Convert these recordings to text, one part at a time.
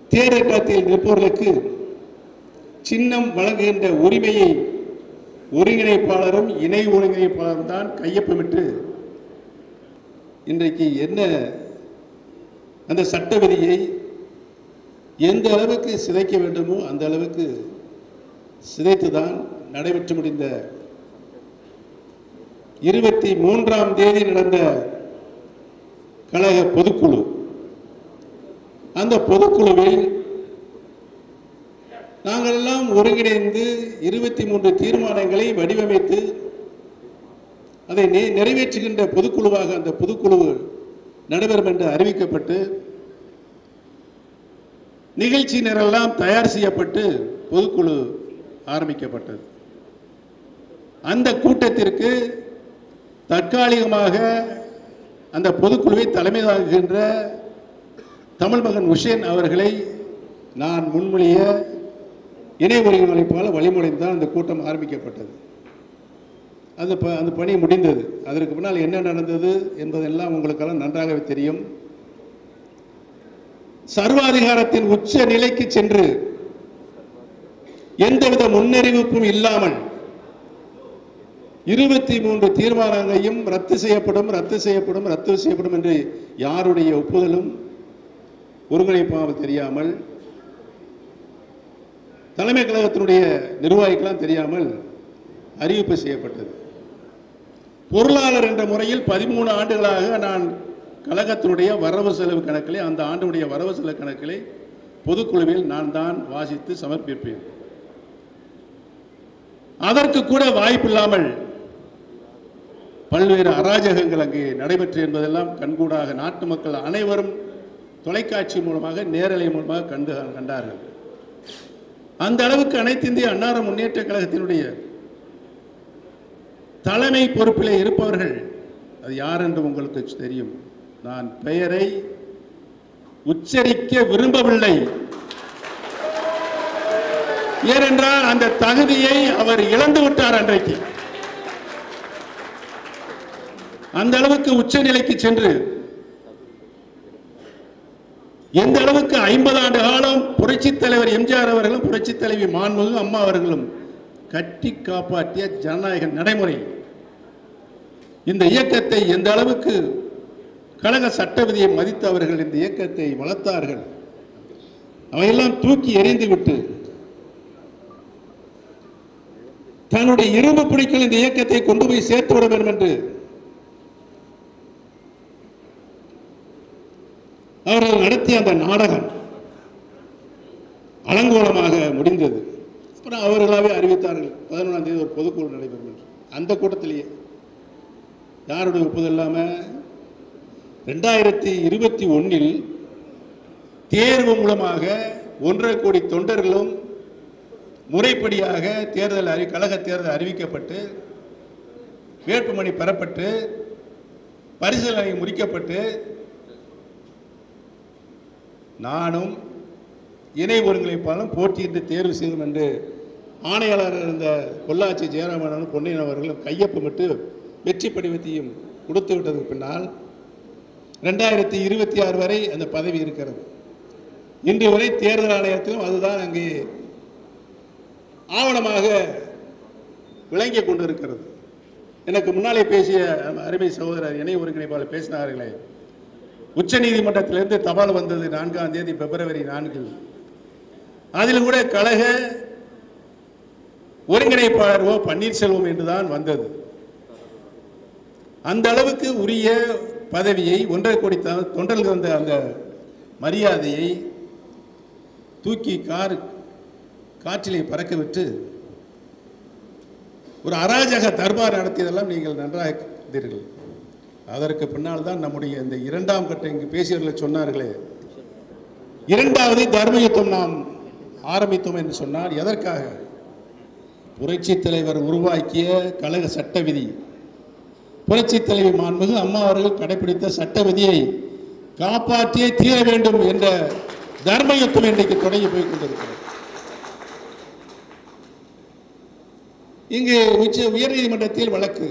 தேரோட்டத்தில் நிற்பவர்களுக்கு சின்னம் வழங்குகின்ற உரிமையை ஒருங்கிணைப்பாளரும் இணை ஒருங்கிணைப்பாளரும் தான் கையொப்பமிட்டு இன்றைக்கு என்ன அந்த சட்ட விதியை எந்த அளவுக்கு சிதைக்க வேண்டுமோ அந்த அளவுக்கு சிதைத்துதான் நடைபெற்று முடிந்த இருபத்தி மூன்றாம் தேதி நடந்த கழக பொதுக்குழு அந்த பொதுக்குழுவில் நாங்கள் எல்லாம் ஒருங்கிணைந்து இருபத்தி மூன்று தீர்மானங்களை வடிவமைத்து அதை நெ- நிறைவேற்றுகின்ற பொதுக்குழுவாக அந்த பொதுக்குழு நடைபெறும் என்று அறிவிக்கப்பட்டு நிகழ்ச்சி நிரலாம் தயார் செய்யப்பட்டு பொதுக்குழு ஆரம்பிக்கப்பட்டது அந்த கூட்டத்திற்கு தற்காலிகமாக அந்த பொதுக்குழுவை தலைமை தாங்குகின்ற தமிழ் மகன் உஷேன் அவர்களை நான் முன்மொழிய இணை ஒருங்கிணைப்பாளர் வழிமுறைந்தான் அந்த கூட்டம் ஆரம்பிக்கப்பட்டது அந்த ப அந்த பணி முடிந்தது அதற்கு முன்னால் என்ன நடந்தது என்பதெல்லாம் உங்களுக்கெல்லாம் நன்றாகவே தெரியும் சர்வாதிகாரத்தின் உச்ச நிலைக்கு சென்று எந்தவித முன்னறிவிப்பும் இல்லாமல் இருபத்தி மூன்று தீர்மானங்களையும் ரத்து செய்யப்படும் ரத்து செய்யப்படும் ரத்து செய்யப்படும் என்று யாருடைய ஒப்புதலும் ஒருங்கிணைப்பாமல் தெரியாமல் தலைமை கழகத்தினுடைய நிர்வாகிக்கெல்லாம் தெரியாமல் அறிவிப்பு செய்யப்பட்டது பொருளாளர் என்ற முறையில் பதிமூணு ஆண்டுகளாக நான் கழகத்தினுடைய வரவு செலவு கணக்கிலே அந்த ஆண்டுடைய வரவு செலவு கணக்கிலே பொதுக்குழுவில் நான் தான் வாசித்து சமர்ப்பிப்பேன் அதற்கு கூட வாய்ப்பில்லாமல் பல்வேறு அராஜகங்கள் அங்கே நடைபெற்று என்பதெல்லாம் கண்கூடாக நாட்டு மக்கள் அனைவரும் தொலைக்காட்சி மூலமாக நேரலை மூலமாக கண்டு கண்டார்கள் அந்த அளவுக்கு அனைத்து இந்திய அன்னார முன்னேற்ற கழகத்தினுடைய தலைமை பொறுப்பிலே இருப்பவர்கள் அது யார் என்று உங்களுக்கு தெரியும் நான் பெயரை உச்சரிக்க விரும்பவில்லை ஏனென்றால் அந்த தகுதியை அவர் இழந்து விட்டார் அன்றைக்கு அந்த அளவுக்கு உச்சநிலைக்கு சென்று எந்த அளவுக்கு ஐம்பது ஆண்டு காலம் புரட்சித் தலைவர் எம்ஜிஆர் அவர்களும் புரட்சித் தலைவி மாண்புமிகு அம்மா அவர்களும் கட்டி காப்பாற்றிய ஜனநாயக நடைமுறை இந்த இயக்கத்தை எந்த அளவுக்கு கழக சட்ட விதியை மதித்து அவர்கள் இந்த இயக்கத்தை வளர்த்தார்கள் அவையெல்லாம் தூக்கி எறிந்துவிட்டு தன்னுடைய இரும்பு பிடிக்கல் இந்த இயக்கத்தை கொண்டு போய் சேர்த்து விட வேண்டும் என்று அவர்கள் நடத்திய அந்த நாடகம் அலங்கோலமாக முடிந்தது அப்புறம் அவர்களாவே அறிவித்தார்கள் பதினொன்றாம் தேதி ஒரு பொதுக்குழு நடைபெறும் என்று அந்த கூட்டத்திலேயே யாருடைய ஒப்புதல் இல்லாமல் ரெண்டாயிரத்தி இருபத்தி ஒன்றில் தேர்வு மூலமாக ஒன்றரை கோடி தொண்டர்களும் முறைப்படியாக தேர்தல் அறி கழக தேர்தல் அறிவிக்கப்பட்டு வேட்புமனி பெறப்பட்டு பரிசீலனை முடிக்கப்பட்டு நானும் இணை ஒருங்கிணைப்பாளரும் போட்டியிட்டு தேர்வு செய்தோம் என்று ஆணையாளர் இருந்த பொள்ளாச்சி ஜெயராமனும் பொன்னையன் அவர்களும் கையொப்பமிட்டு வெற்றி படிவத்தையும் கொடுத்து விட்டதுக்கு பின்னால் ரெண்டாயிரத்தி இருபத்தி ஆறு வரை அந்த பதவி இருக்கிறது இன்று வரை தேர்தல் ஆணையத்திலும் அதுதான் அங்கே ஆவணமாக விளங்கிக் கொண்டிருக்கிறது எனக்கு முன்னாலே பேசிய அருமை சகோதரர் இணை ஒருங்கிணைப்பாளர் பேசினார்களே உச்சநீதிமன்றத்திலிருந்து தபால் வந்தது நான்காம் தேதி பிப்ரவரி நான்கில் அதில் கூட கழக ஒருங்கிணைப்பாளர் ஓ பன்னீர்செல்வம் என்றுதான் வந்தது அந்த அளவுக்கு உரிய பதவியை ஒன்றரை கோடி த- தொண்டர்களுக்கு வந்த அந்த மரியாதையை தூக்கி கார் காற்றிலே பறக்க விட்டு ஒரு அராஜக தர்பார் நடத்தியதெல்லாம் நீங்கள் நன்றாக இருந்தீர்கள் அதற்கு பின்னால் தான் நம்முடைய இந்த இரண்டாம் கட்ட இங்கு பேசியவர்களை சொன்னார்களே இரண்டாவது தர்ம யுத்தம் நாம் ஆரம்பித்தோம் என்று சொன்னால் எதற்காக புரட்சி தலைவர் உருவாக்கிய கழக சட்ட விதி புரட்சி தலைவி மாண்புமிகு அம்மா அவர்கள் கடைபிடித்த சட்ட விதியை காப்பாற்றியே தீர வேண்டும் என்ற தர்ம யுத்தம் இன்றைக்கு தொடங்கி போய் கொண்டிருக்கிறது இங்கு உச்ச உயர்நீதிமன்றத்தில் வழக்கு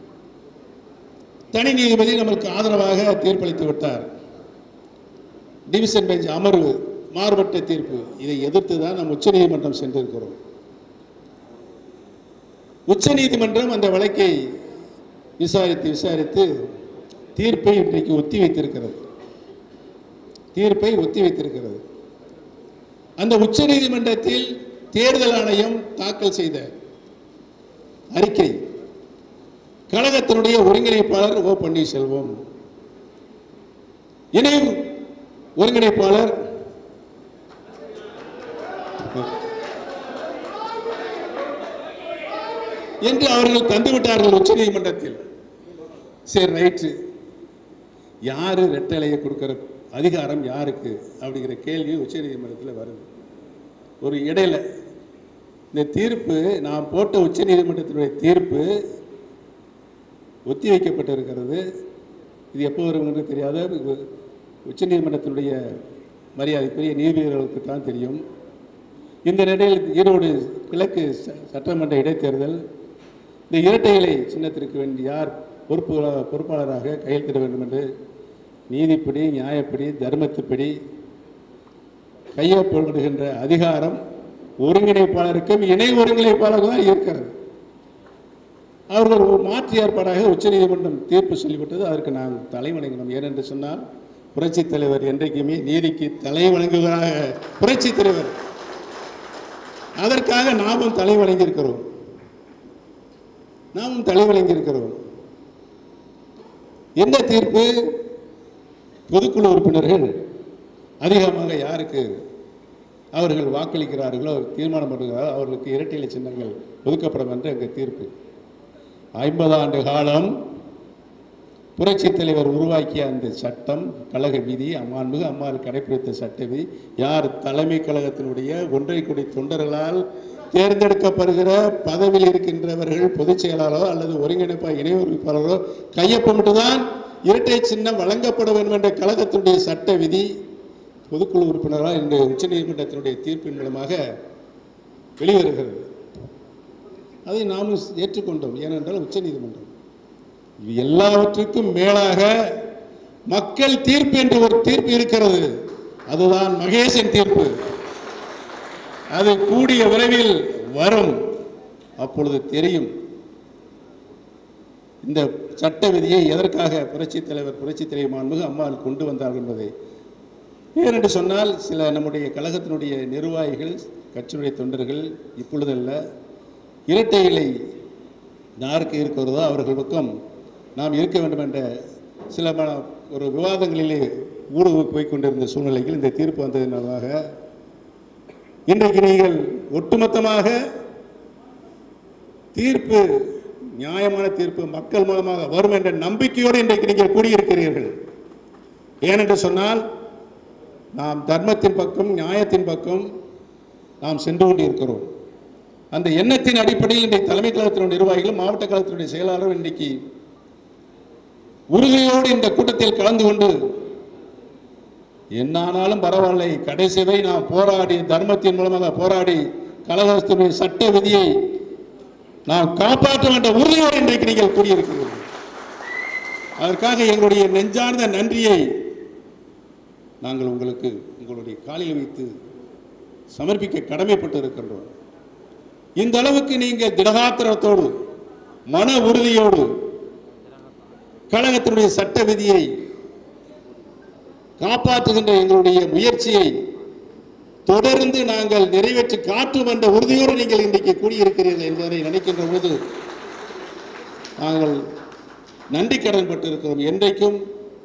தனி நீதிபதி நமக்கு ஆதரவாக தீர்ப்பளித்து விட்டார் டிவிஷன் பெஞ்ச் அமர்வு மாறுபட்ட தீர்ப்பு இதை எதிர்த்து தான் நாம் உச்சநீதிமன்றம் சென்றிருக்கிறோம் உச்சநீதிமன்றம் அந்த வழக்கை விசாரித்து விசாரித்து தீர்ப்பை இன்றைக்கு ஒத்தி வைத்திருக்கிறது தீர்ப்பை ஒத்தி வைத்திருக்கிறது அந்த உச்சநீதிமன்றத்தில் தேர்தல் ஆணையம் தாக்கல் செய்த அறிக்கை கழகத்தினுடைய ஒருங்கிணைப்பாளர் ஓ பன்னீர்செல்வம் இணை ஒருங்கிணைப்பாளர் என்று அவர்கள் தந்துவிட்டார்கள் உச்சநீதிமன்றத்தில் சரி ரைட்டு யாரு ரெட்டலையை கொடுக்கிற அதிகாரம் யாருக்கு அப்படிங்கிற கேள்வி உச்சநீதிமன்றத்தில் வருது ஒரு இடையில இந்த தீர்ப்பு நான் போட்ட உச்சநீதிமன்றத்தினுடைய தீர்ப்பு ஒத்தி வைக்கப்பட்டிருக்கிறது இது எப்போ வரும் என்று தெரியாத உ- உச்சநீதிமன்றத்தினுடைய மரியாதைக்குரிய நீதிபதிகளுக்கு தான் தெரியும் இந்த நிலையில் ஈரோடு கிழக்கு ச- சட்டமன்ற இடைத்தேர்தல் இந்த இரட்டை இலை சின்னத்திற்கு வேண்டி யார் பொறுப்பு பொறுப்பாளராக கையெழுத்திட வேண்டும் என்று நீதிப்படி நியாயப்படி தர்மத்துப்படி கையொப்பமிடுகின்ற அதிகாரம் ஒருங்கிணைப்பாளருக்கும் இணை ஒருங்கிணைப்பாளருக்கும் தான் இருக்கிறது அவர்கள் ஒரு மாற்று ஏற்பாடாக உச்சநீதிமன்றம் தீர்ப்பு சொல்லிவிட்டது அதற்கு நாம் தலை வணங்கினோம் ஏனென்று சொன்னால் புரட்சித் தலைவர் என்றைக்குமே நீதிக்கு தலை வணங்குவதாக புரட்சித் தலைவர் அதற்காக நாமும் தலை வணங்கியிருக்கிறோம் நாமும் தலை வணங்கியிருக்கிறோம் என்ன தீர்ப்பு பொதுக்குழு உறுப்பினர்கள் அதிகமாக யாருக்கு அவர்கள் வாக்களிக்கிறார்களோ தீர்மானம் பண்ணுகிறாரோ அவர்களுக்கு இரட்டை இலை சின்னங்கள் ஒதுக்கப்படும் என்று அங்கே தீர்ப்பு ஐம்பது ஆண்டு காலம் புரட்சித் தலைவர் உருவாக்கிய அந்த சட்டம் கழக விதி அம்மாண்புகு அம்மாள் கடைபிடித்த சட்ட விதி யார் தலைமை கழகத்தினுடைய ஒன்றை கொடி தொண்டர்களால் தேர்ந்தெடுக்கப்படுகிற பதவியில் இருக்கின்றவர்கள் பொதுச் செயலாளரோ அல்லது ஒருங்கிணைப்பா இணை ஒருங்கிணைப்பாளரோ கையொப்பமிட்டுதான் இரட்டை சின்னம் வழங்கப்பட வேண்டும் என்ற கழகத்தினுடைய சட்ட விதி பொதுக்குழு உறுப்பினர்களால் இந்த உச்சநீதிமன்றத்தினுடைய தீர்ப்பின் மூலமாக வெளிவருகிறது அதை நாமும் ஏற்றுக்கொண்டோம் ஏனென்றால் உச்சநீதிமன்றம் இது எல்லாவற்றுக்கும் மேலாக மக்கள் தீர்ப்பு என்று ஒரு தீர்ப்பு இருக்கிறது அதுதான் மகேசன் தீர்ப்பு அது கூடிய விரைவில் வரும் அப்பொழுது தெரியும் இந்த சட்ட விதியை எதற்காக புரட்சித் தலைவர் புரட்சித் தலைவர் மாண்புகு அம்மாள் கொண்டு வந்தார்கள் என்பதை ஏனென்று சொன்னால் சில நம்முடைய கழகத்தினுடைய நிர்வாகிகள் கட்சியினுடைய தொண்டர்கள் இப்பொழுதல்ல இரட்டை இலை யாருக்கு இருக்கிறதோ அவர்கள் பக்கம் நாம் இருக்க வேண்டும் என்ற சில ம- ஒரு விவாதங்களிலே ஊடுருவி போய் கொண்டிருந்த சூழ்நிலையில் இந்த தீர்ப்பு வந்ததினாலாக இன்றைக்கு நீங்கள் ஒட்டுமொத்தமாக தீர்ப்பு நியாயமான தீர்ப்பு மக்கள் மூலமாக வரும் என்ற நம்பிக்கையோடு இன்றைக்கு நீங்கள் கூடியிருக்கிறீர்கள் ஏனென்று சொன்னால் நாம் தர்மத்தின் பக்கம் நியாயத்தின் பக்கம் நாம் சென்று கொண்டிருக்கிறோம் அந்த எண்ணத்தின் அடிப்படையில் இன்றைக்கு தலைமை கழகத்தினுடைய நிர்வாகிகளும் மாவட்ட கழகத்தினுடைய செயலாளரும் இன்றைக்கு உறுதியோடு இந்த கூட்டத்தில் கலந்து கொண்டு என்னானாலும் பரவாயில்லை கடைசி வரை நாம் போராடி தர்மத்தின் மூலமாக போராடி கழகத்தினுடைய சட்ட விதியை நாம் காப்பாற்ற என்ற உறுதியோடு இன்றைக்கு நீங்கள் கூறியிருக்கிறீர்கள் அதற்காக எங்களுடைய நெஞ்சார்ந்த நன்றியை நாங்கள் உங்களுக்கு உங்களுடைய காலில் வைத்து சமர்ப்பிக்க கடமைப்பட்டு இருக்கின்றோம் இந்த அளவுக்கு நீங்கள் திடகாத்திரத்தோடு மன உறுதியோடு கழகத்தினுடைய சட்ட விதியை காப்பாற்றுகின்ற எங்களுடைய முயற்சியை தொடர்ந்து நாங்கள் நிறைவேற்றி காட்டும் என்ற உறுதியோடு நீங்கள் இன்றைக்கு கூடியிருக்கிறீர்கள் என்பதை நினைக்கின்ற போது நாங்கள் நன்றி கடன் பட்டிருக்கிறோம் என்றைக்கும்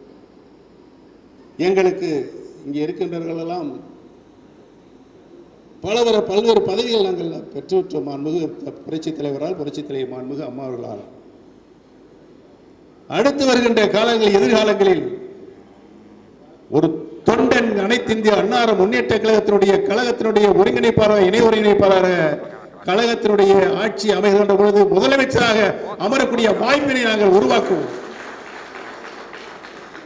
எங்களுக்கு இங்கே இருக்கின்றவர்களெல்லாம் பலவர பல்வேறு பதவிகள் நாங்கள் பெற்றுவிட்டோம் மாண்புகு புரட்சித் தலைவரால் புரட்சித் தலைவர் மாண்புகு அம்மா அவர்களால் அடுத்து வருகின்ற காலங்களில் எதிர்காலங்களில் ஒரு தொண்டன் அனைத்து இந்திய அன்னார முன்னேற்ற கழகத்தினுடைய கழகத்தினுடைய ஒருங்கிணைப்பாளர் இணை ஒருங்கிணைப்பாளராக கழகத்தினுடைய ஆட்சி அமைகின்ற பொழுது முதலமைச்சராக அமரக்கூடிய வாய்ப்பினை நாங்கள் உருவாக்குவோம்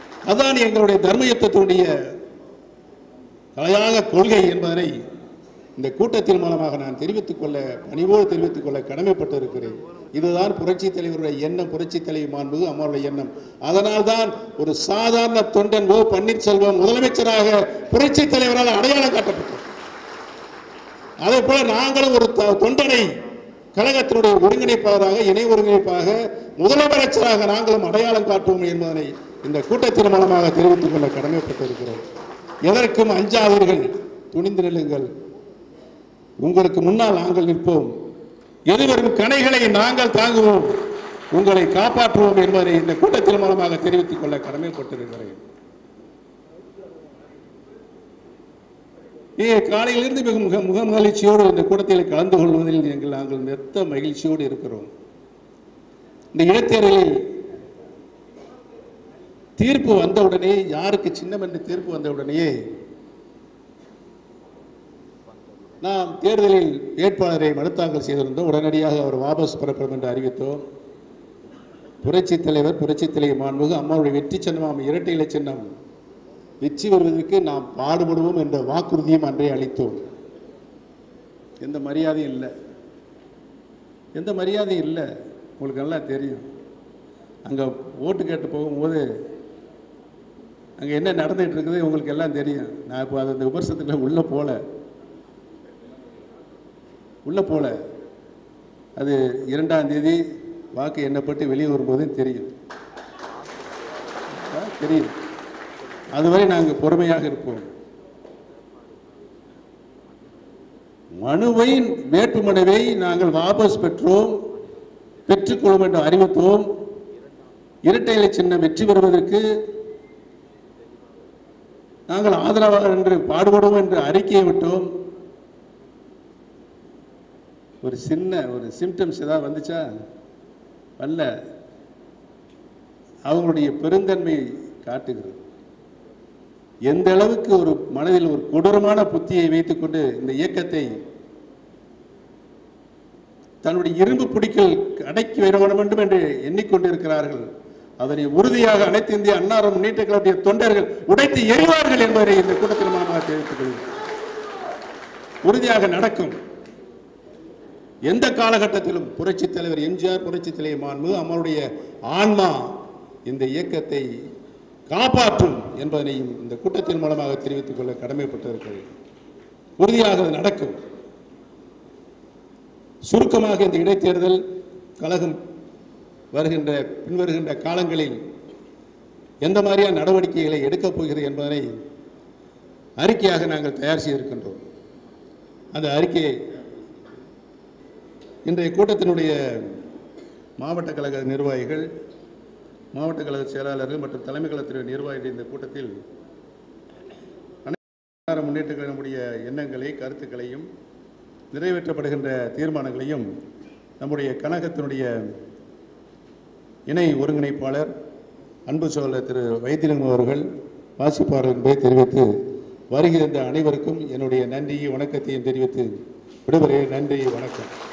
அதான் எங்களுடைய தர்ம யுத்தத்தினுடைய தலையாக கொள்கை என்பதனை இந்த கூட்டத்தின் மூலமாக நான் தெரிவித்துக் கொள்ள பணிவோடு தெரிவித்துக் கொள்ள கடமைப்பட்டு இருக்கிறேன் இதுதான் புரட்சி தலைவருடைய எண்ணம் புரட்சி தலைவி மாண்புகு அம்மாவுடைய எண்ணம் அதனால்தான் ஒரு சாதாரண தொண்டன் ஓ பன்னீர்செல்வம் முதலமைச்சராக புரட்சி தலைவரால் அடையாளம் காட்டப்பட்டது அதே போல நாங்களும் ஒரு த- தொண்டனை கழகத்தினுடைய ஒருங்கிணைப்பாளராக இணை ஒருங்கிணைப்பாக முதலமைச்சராக நாங்களும் அடையாளம் காட்டுவோம் என்பதனை இந்த கூட்டத்தின் மூலமாக தெரிவித்துக் கொள்ள கடமைப்பட்டிருக்கிறோம் எதற்கும் அஞ்சாதீர்கள் துணிந்து நில்லுங்கள் உங்களுக்கு முன்னால் நாங்கள் நிற்போம் எதிர்வரும் கணைகளை நாங்கள் தாங்குவோம் உங்களை காப்பாற்றுவோம் என்பதை இந்த கூட்டத்தின் மூலமாக தெரிவித்துக் கொள்ள கடமைப்பட்டிருக்கிறேன் நீ காலையிலிருந்து மிக முக முக மகிழ்ச்சியோடு இந்த கூட்டத்தில் கலந்து கொள்வதில் எங்கள் நாங்கள் மெத்த மகிழ்ச்சியோடு இருக்கிறோம் இந்த இடைத்தேர்தலில் தீர்ப்பு வந்தவுடனே யாருக்கு சின்னம் என்று தீர்ப்பு வந்தவுடனேயே நாம் தேர்தலில் வேட்பாளரை மனுத்தாக்கல் செய்திருந்தோம் உடனடியாக அவர் வாபஸ் பெறப்படும் என்று அறிவித்தோம் புரட்சி தலைவர் புரட்சி தலைவர் மாண்புகு அம்மாவுடைய வெற்றி சின்னமாம் இரட்டை இலை சின்னம் வெற்றி வருவதற்கு நாம் பாடுபடுவோம் என்ற வாக்குறுதியும் அன்றே அளித்தோம் எந்த மரியாதையும் இல்லை எந்த மரியாதையும் இல்லை உங்களுக்கு நல்லா தெரியும் அங்கே ஓட்டு கேட்டு போகும்போது அங்கே என்ன நடந்துகிட்டு இருக்குது உங்களுக்கு எல்லாம் தெரியும் நான் இப்போ அது அந்த விமர்சனத்தில் உள்ளே போகல உள்ளே போகல அது இரண்டாம் தேதி வாக்கு எண்ணப்பட்டு வெளியே வரும்போது தெரியும் ஆ, தெரியும் அதுவரை நாங்கள் பொறுமையாக இருப்போம் மனுவை வேட்புமனுவை நாங்கள் வாபஸ் பெற்றோம் பெற்றுக்கொள்வோம் என்று அறிவித்தோம் இரட்டை இலை சின்னம் வெற்றி பெறுவதற்கு நாங்கள் ஆதரவாக என்று பாடுபடுவோம் என்று அறிக்கையை விட்டோம் ஒரு சின்ன ஒரு சிம்டம்ஸ் ஏதாவது வந்துச்சா வரல அவங்களுடைய பெருந்தன்மை காட்டுகிறது எந்த அளவுக்கு ஒரு மனதில் ஒரு கொடூரமான புத்தியை வைத்துக்கொண்டு இந்த இயக்கத்தை தன்னுடைய இரும்பு பிடிக்கல் அடக்கி வர வேண்டும் என்று எண்ணிக்கொண்டிருக்கிறார்கள் அதனை உறுதியாக அனைத்து இந்திய அன்னார முன்னேற்ற கழகத்திய தொண்டர்கள் உடைத்து எறிவார்கள் என்பதை இந்த கூட்டத்தில் மூலமாக தெரிவித்துக் கொள்கிறேன் உறுதியாக நடக்கும் எந்த காலகட்டத்திலும் புரட்சி தலைவர் எம்ஜிஆர் புரட்சி தலைவர் மாண்பு அவருடைய ஆன்மா இந்த இயக்கத்தை காப்பாற்றும் என்பதனையும் இந்த கூட்டத்தின் மூலமாக தெரிவித்துக் கொள்ள கடமைப்பட்டிருக்கிறேன் உறுதியாக அது நடக்கும் சுருக்கமாக இந்த இடைத்தேர்தல் கழகம் வருகின்ற பின்வருகின்ற காலங்களில் எந்த மாதிரியான நடவடிக்கைகளை எடுக்கப் போகிறது என்பதனை அறிக்கையாக நாங்கள் தயார் செய்திருக்கின்றோம் அந்த அறிக்கையை இன்றைய கூட்டத்தினுடைய மாவட்ட கழக நிர்வாகிகள் மாவட்ட கழக செயலாளர்கள் மற்றும் தலைமை கழகத்தினுடைய நிர்வாகிகள் இந்த கூட்டத்தில் அனைத்து முன்னேற்ற கழகமுடைய எண்ணங்களை கருத்துக்களையும் நிறைவேற்றப்படுகின்ற தீர்மானங்களையும் நம்முடைய கழகத்தினுடைய இணை ஒருங்கிணைப்பாளர் அன்பு சோழர் திரு வைத்திலிங்கம் அவர்கள் வாசிப்பார் என்பதை தெரிவித்து வருகின்ற அனைவருக்கும் என்னுடைய நன்றியை வணக்கத்தையும் தெரிவித்து விடுபடுகிறேன் நன்றி வணக்கம்